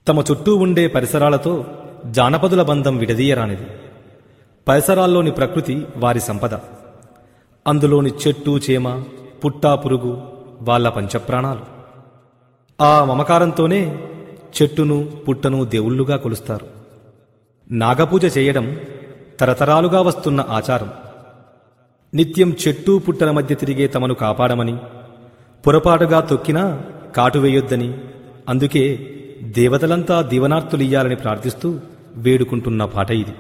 తమ చుట్టూ ఉండే పరిసరాలతో జానపదుల బంధం విడదీయరానిది పరిసరాల్లోని ప్రకృతి వారి సంపద అందులోని చెట్టు చేమ పుట్టా పురుగు వాళ్ళ పంచప్రాణాలు ఆ మమకారంతోనే చెట్టును పుట్టను దేవుళ్ళుగా కొలుస్తారు నాగపూజ చేయడం తరతరాలుగా వస్తున్న ఆచారం నిత్యం చెట్టు పుట్టల మధ్య తిరిగే తమను కాపాడమని పొరపాటుగా తొక్కినా కాటు వేయొద్దని అందుకే దేవతలంతా దీవనార్తులియ్యాలని ప్రార్థిస్తూ వేడుకుంటున్న పాట ఇది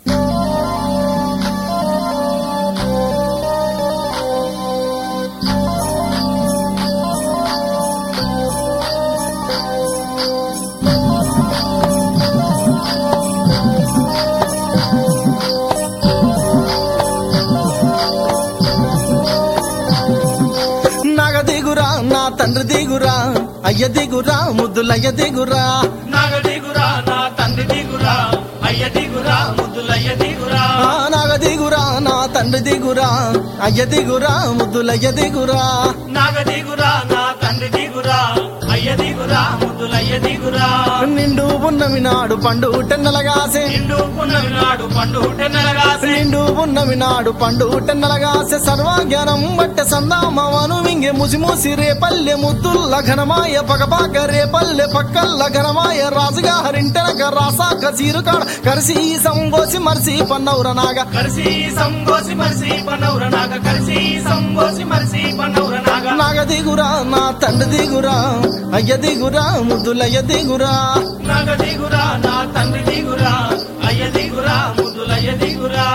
నగ దిగురా నా తండ్రి దిగురా అయ్య దిగురా ముద్దులయ్య దిగురా నాగ దిగురా నా తండ్రి దిగురా అయ్య దిగురా ముద్దులయ్య దిగురా ఆ నగ దిగురా నా తండ్రి దిగురా అయ్య దిగురా ముద్దులయ్య దిగురా నాగ దిగురా నా తండ్రి దిగురా అయ్య దిగురా ముద్దులయ్య దిగురా నిండు ఉన్నవి నాడు పండు టెన్నలగాసే నిండు పున్నమి నాడు పండు టెన్నెలగాసే నిండు ఉన్నవి నాడు పండు టెన్నలగాసే సర్వజ్ఞానం బట్టె సందామవను మింగే ముసి ముసి రేపల్లె ముద్దుల్ల ఘనమాయ పగపాక రేపల్లె పక్కల్ల ఘనమాయ రాజుగా హరింటనక రాసాక చీరుకాడ కరిసి సంబోసి మరిసి పన్నౌర నాగ కలిసి సంబోసి మరిసి పన్నౌర నాగ కలిసి సంబోసి మరిసి పన్నౌర నాగ నాగ దిగురా నా తండ్రి దిగురా అయ్య దిగురా ముద్దులయ్య దిగురా నాగ దిగురా నా తండ్రి దిగురా అయ్య దిగురా ముద్దులయ్య దిగురా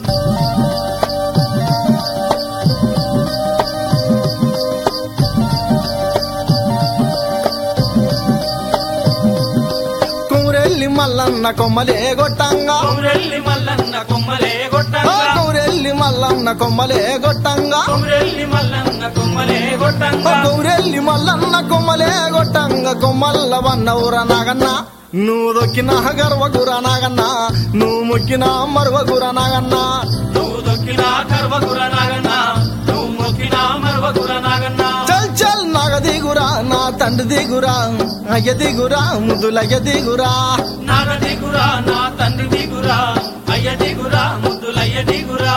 కూరెల్లి మల్లన్న కొమ్మలే గొట్టంగా కొమ్రెల్లి మల్లన్న కొమ్మలే ఆ గొట్టంగా కూరెల్లి మల్లన్న కొమ్మలే గొట్టంగా కొమ్రెల్లి మల్లన్న కొమ్మలే ఆ గొట్టంగా గౌరెల్లి మల్లన్న కొమ్మలే గొట్టంగ కొమ్మల్ల వన్నవుర నాగన్న నువ్వు దొక్కిన గర్వగుర నాగన్న నువ్వు మొక్కిన మరువగుర నాగన్న నువ్వు దొక్కిన కర్వగుర నాగన్న నువ్వు మొక్కిన మర్వగుర నాగన్న చల్ చల్ నాగ దిగురా నా తండ్రి దిగురా అయ్య దిగురా ముద్దులయ్య దిగురా నాగ దిగురా నా తండ్రి దిగురా అయ్య దిగురా ముద్దులయ్య దిగురా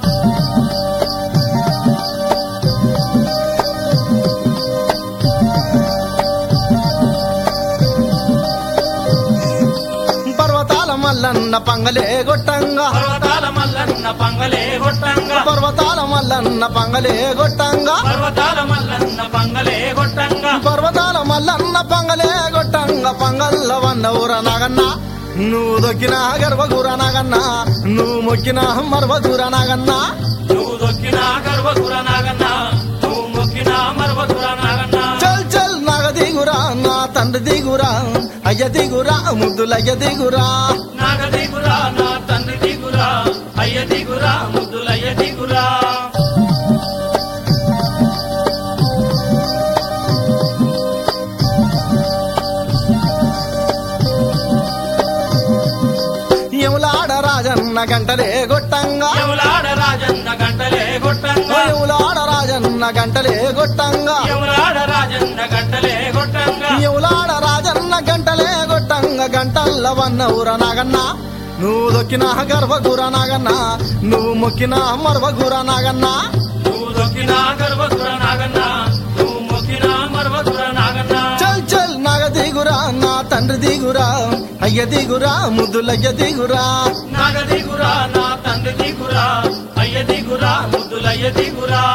పర్వతాల మల్లన్న పంగలే గొట్టంగా పర్వతాల మల్లన్న పంగలే గొట్టంగా పర్వతాల మల్లన్న పంగలే గొట్టంగా పర్వతాల మల్లన్న పంగలే గొట్టంగా పర్వతాల మల్లన్న పంగలే గొట్టంగ పంగల్ల వన్నవుర నాగన్న నువ్వు దొక్కిన గర్వగుర నాగన్న నువ్వు మొక్కిన మర్వగుర నాగన్న నువ్వు దొక్కిన కర్వగుర నాగన్న నువ్వు మొక్కిన మర్వగుర నాగన్న చల్ చల్ నాగ దిగురా నా తండ్రి దిగురా అయ్య దిగురా ముద్దులయ్య దిగురా నాగ దిగురా నా తండ్రి దిగురా అయ్య దిగురా ముద్దులయ్య దిగురా ఎములాడ రాజన్న గంటలే గొట్టంగా యములాడ రాజన్న గంటలే ఓ గొట్టంగా ఎములాడ రాజన్న గంటలే గొట్టంగా యములాడ రాజన్న గంటలే గొట్టంగా ఎవలాడ రాజన్న గంటలే గొట్టంగ గంటల్ల వన్నవుర నాగన్న నువ్వు దొక్కిన గర్వగుర నాగన్న నువ్వు మొక్కిన మర్వగుర నాగన్న నువ్వు దొక్కిన గర్వగుర నాగన్న నువ్వు మొక్కిన మర్వగుర నాగన్న చల్ చల్ నాగ దిగురా నా తండ్రి దిగురా అయ్య దిగురా ముద్దులయ్య దిగురా నాగ దిగురా నా తండ్రి దిగురా అయ్య దిగురా ముద్దులయ్య దిగురా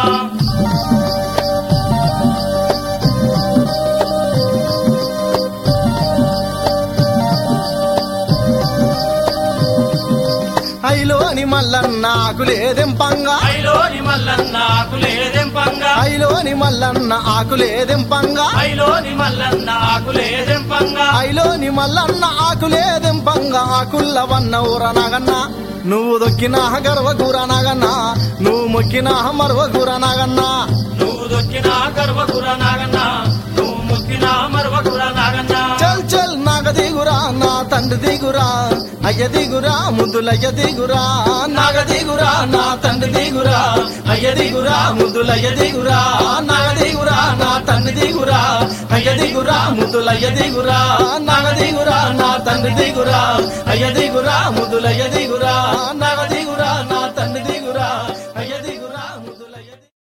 ఐలోని మల్లన్న ఆకులేదెంపంగా ఐలోని మల్లన్న ఆకులేదెంపంగా ఐలోని మల్లన్న ఆకులేదెంపంగా ఐలోని మల్లన్న ఆకులేదెంపంగా ఐలోని మల్లన్న ఆకులేదెంపంగా ఆకుల్ల వన్నవుర నాగన్న నువ్వు దొక్కిన గర్వగుర నాగన్న నువ్వు మొక్కిన మర్వగుర నాగన్న నువ్వు దొక్కిన గర్వగుర నాగన్న నువ్వు మొక్కిన మర్వగుర నాగన్న చల్ చల్ నాగ దిగురా నా తండ్రి దిగురా అయ్య దిగురా ముద్దులయ్య దిగురా నాగ దిగురా నా తండ్రి దిగురా అయ్య దిగురా ముద్దులయ్య దిగురా నాగ దిగురా నా తండ్రి దిగురా అయ్య దిగురా ముద్దులయ్య దిగురా నాగ దిగురా నా తండ్రి దిగురా అయ్య దిగురా ముద్దులయ్య దిగురా నాగ దిగురా నా తండ్రి దిగురా అయ్య దిగురా ముద్దులయ్య దిగురా